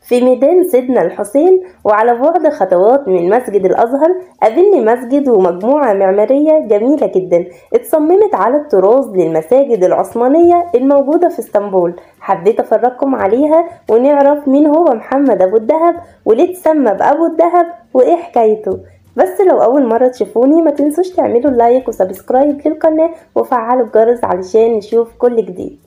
في ميدان سيدنا الحسين وعلى بعد خطوات من مسجد الأزهر قابلني مسجد ومجموعة معمارية جميلة جدا اتصممت على الطراز للمساجد العثمانية الموجودة في اسطنبول حبيت أفرجكم عليها ونعرف مين هو محمد أبو الدهب وليه اتسمى بأبو الدهب وإيه حكايته بس لو أول مرة تشوفوني ما تنسوش تعملوا لايك وسبسكرايب للقناة وفعلوا الجرس علشان نشوف كل جديد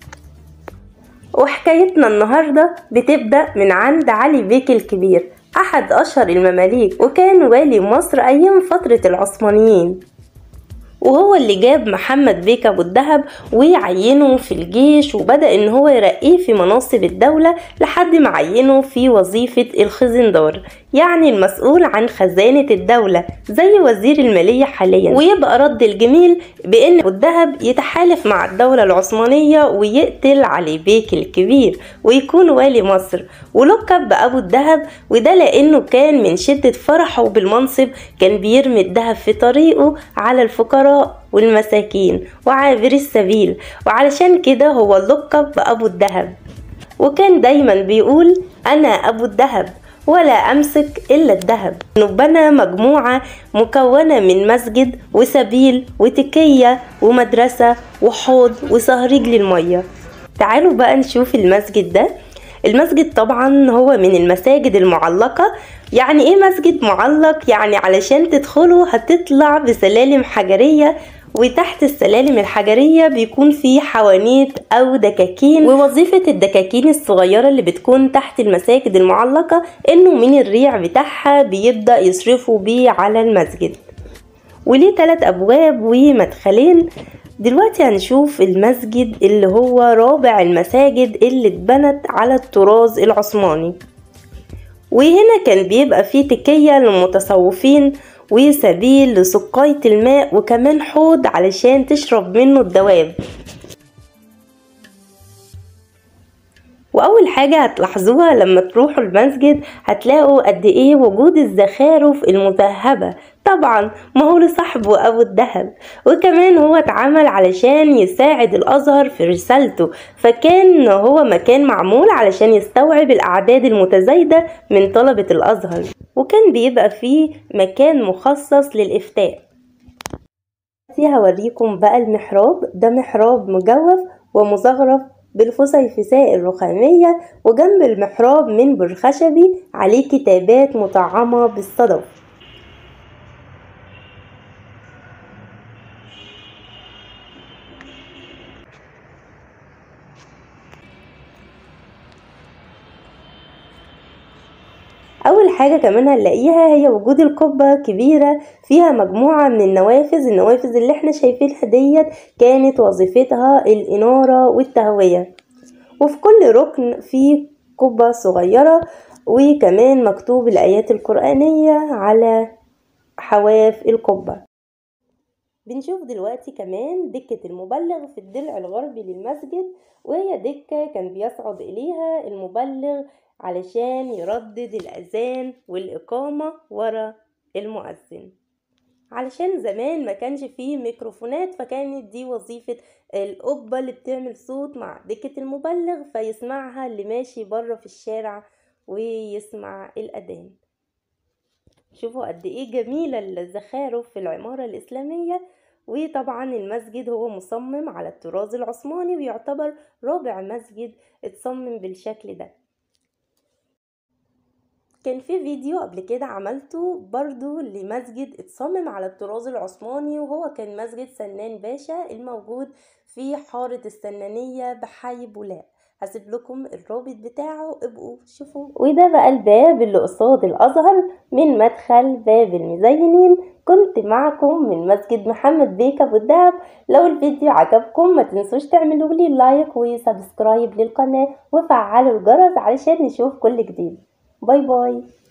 وحكايتنا النهاردة بتبدأ من عند علي بيك الكبير أحد أشهر المماليك وكان والي مصر أيام فترة العثمانيين وهو اللي جاب محمد بيك ابو الدهب ويعينه في الجيش وبدا ان هو يرقيه في مناصب الدوله لحد ما عينه في وظيفه الخزندار يعني المسؤول عن خزانه الدوله زي وزير الماليه حاليا ويبقى رد الجميل بان ابو الدهب يتحالف مع الدوله العثمانيه ويقتل علي بيك الكبير ويكون والي مصر ولقب بابو الدهب وده لانه كان من شده فرحه بالمنصب كان بيرمي الدهب في طريقه على الفقراء والمساكين وعابري السبيل وعلشان كده هو اللقب بأبو الدهب وكان دايما بيقول أنا أبو الدهب ولا أمسك إلا الذهب بنى مجموعة مكونة من مسجد وسبيل وتكية ومدرسة وحوض وصهريج للمية تعالوا بقى نشوف المسجد ده المسجد طبعا هو من المساجد المعلقة يعني ايه مسجد معلق يعني علشان تدخله هتطلع بسلالم حجرية وتحت السلالم الحجرية بيكون في حوانيت أو دكاكين ووظيفة الدكاكين الصغيرة اللي بتكون تحت المساجد المعلقة إنه من الريع بتاعها بيبدأ يصرفوا بيه على المسجد وليه تلات أبواب ومدخلين دلوقتي هنشوف المسجد اللي هو رابع المساجد اللي اتبنت على الطراز العثماني وهنا كان بيبقى فيه تكية للمتصوفين وسبيل لسقاية الماء وكمان حوض علشان تشرب منه الدواب واول حاجة هتلاحظوها لما تروحوا المسجد هتلاقوا قد ايه وجود الزخارف المذهبة طبعا ما هو لصاحبه ابو الدهب وكمان هو اتعمل علشان يساعد الازهر في رسالته فكان هو مكان معمول علشان يستوعب الاعداد المتزايدة من طلبة الازهر وكان بيبقى فيه مكان مخصص للافتاء هوريكم بقى المحراب ده محراب مجوف ومزخرف بالفسيفساء الرخامية وجنب المحراب منبر خشبي عليه كتابات مطعمة بالصدف اول حاجه كمان هنلاقيها هي وجود القبه كبيره فيها مجموعه من النوافذ النوافذ اللي احنا شايفينها ديت كانت وظيفتها الاناره والتهويه وفي كل ركن في قبه صغيره وكمان مكتوب الايات القرانيه على حواف القبه بنشوف دلوقتي كمان دكة المبلغ في الضلع الغربي للمسجد وهي دكة كان بيصعد إليها المبلغ علشان يردد الأذان والإقامة ورا المؤذن علشان زمان ما كانش فيه ميكروفونات فكانت دي وظيفة القبة اللي بتعمل صوت مع دكة المبلغ فيسمعها اللي ماشي بره في الشارع ويسمع الأذان شوفوا قد ايه جميلة الزخارف في العمارة الإسلامية وطبعا المسجد هو مصمم على الطراز العثماني ويعتبر رابع مسجد اتصمم بالشكل ده كان في فيديو قبل كده عملته برضو لمسجد اتصمم على الطراز العثماني وهو كان مسجد سنان باشا الموجود في حارة السنانية بحي بولاق هسيب لكم الرابط بتاعه ابقوا شوفوا وده بقى الباب اللي قصاد الازهر من مدخل باب المزينين كنت معكم من مسجد محمد بيك ابو الدهب لو الفيديو عجبكم ما تنسوش تعملوا لي لايك وسبسكرايب للقناة وفعلوا الجرس علشان نشوف كل جديد باي باي